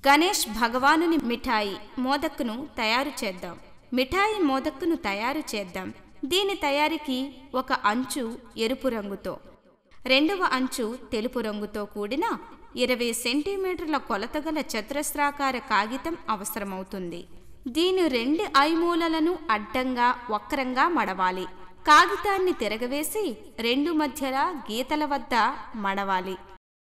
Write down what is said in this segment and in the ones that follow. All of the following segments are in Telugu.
గణేష్ భగవానుని మిఠాయి మోదక్కును తయారు చేద్దాం మిఠాయి మోదక్కును తయారు చేద్దాం దీని తయారీకి ఒక అంచు ఎరుపు రంగుతో రెండవ అంచు తెలుపు రంగుతో కూడిన ఇరవై సెంటీమీటర్ల కొలతగల చతురస్రాకార కాగితం అవసరమవుతుంది దీని రెండు ఐమూలలను అడ్డంగా వక్రంగా మడవాలి కాగితాన్ని తిరగవేసి రెండు మధ్యల గీతల వద్ద మడవాలి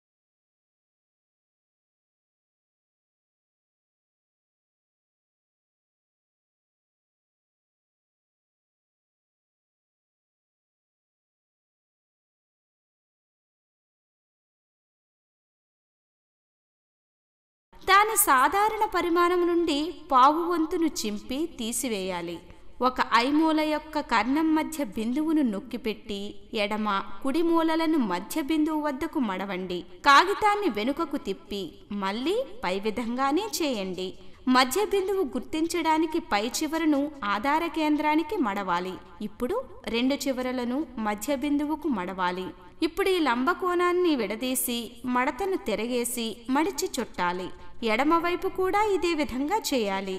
దాని సాధారణ పరిమాణం నుండి పావు వంతును చింపి తీసివేయాలి ఒక ఐమూల యొక్క కర్ణం మధ్య బిందువును నొక్కిపెట్టి ఎడమ కుడి మూలలను మధ్య బిందువు వద్దకు మడవండి కాగితాన్ని వెనుకకు తిప్పి మళ్ళీ పై విధంగానే చేయండి మధ్య బిందువు గుర్తించడానికి పై చివరను ఆధార కేంద్రానికి మడవాలి ఇప్పుడు రెండు చివరలను మధ్య బిందువుకు మడవాలి ఇప్పుడు ఈ లంబకోణాన్ని విడదీసి మడతను తిరగేసి మడిచి చుట్టాలి ఎడమవైపు కూడా ఇదే విధంగా చేయాలి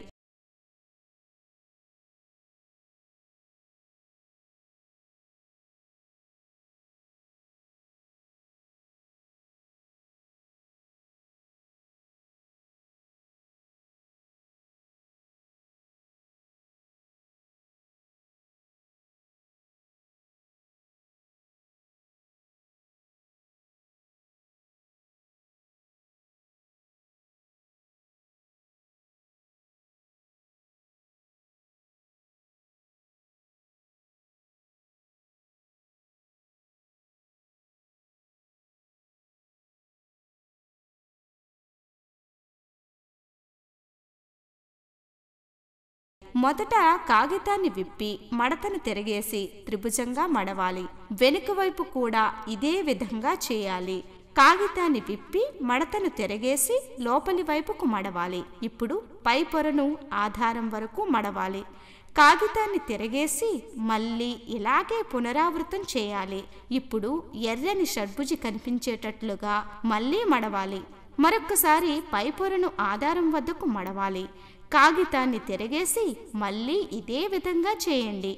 మొదట కాగితాన్ని విప్పి మడతను తిరగేసి త్రిభుజంగా మడవాలి వెనుక వైపు కూడా ఇదే విధంగా చేయాలి కాగితాన్ని విప్పి మడతను తిరగేసి లోపలి వైపుకు మడవాలి ఇప్పుడు పై పొరను ఆధారం వరకు మడవాలి కాగితాన్ని తిరగేసి మళ్ళీ ఇలాగే పునరావృతం చేయాలి ఇప్పుడు ఎర్రని షడ్భుజి కనిపించేటట్లుగా మళ్ళీ మడవాలి మరొక్కసారి పై పొరను ఆధారం వద్దకు మడవాలి కాగితాన్ని తిరగేసి మళ్ళీ ఇదే విధంగా చేయండి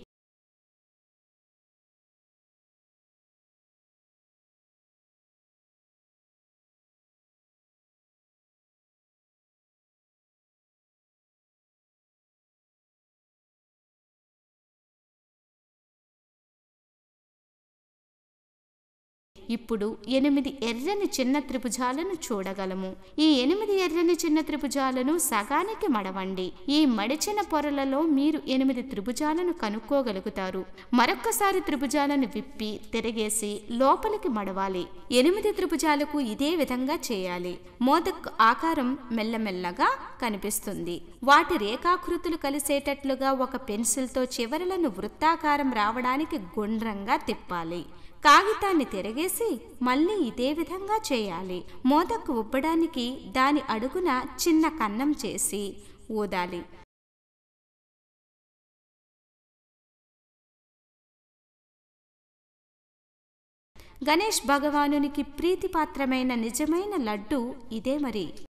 ఇప్పుడు ఎనిమిది ఎర్రని చిన్న త్రిభుజాలను చూడగలము ఈ ఎనిమిది ఎర్రని చిన్న త్రిభుజాలను సగానికి మడవండి ఈ మడిచిన పొరలలో మీరు ఎనిమిది త్రిభుజాలను కనుక్కోగలుగుతారు మరొక్కసారి త్రిభుజాలను విప్పి తిరగేసి లోపలికి మడవాలి ఎనిమిది త్రిభుజాలకు ఇదే విధంగా చేయాలి మోదక్ ఆకారం మెల్లమెల్లగా కనిపిస్తుంది వాటి రేఖాకృతులు కలిసేటట్లుగా ఒక పెన్సిల్తో చివరలను వృత్తాకారం రావడానికి గుండ్రంగా తిప్పాలి కాగితాన్ని తిరగేసి మళ్ళీ ఇదే విధంగా చేయాలి మోదకు ఉబ్బడానికి దాని అడుగున చిన్న కన్నం చేసి ఊదాలి గణేష్ భగవానునికి ప్రీతిపాత్రమైన నిజమైన లడ్డు ఇదే మరి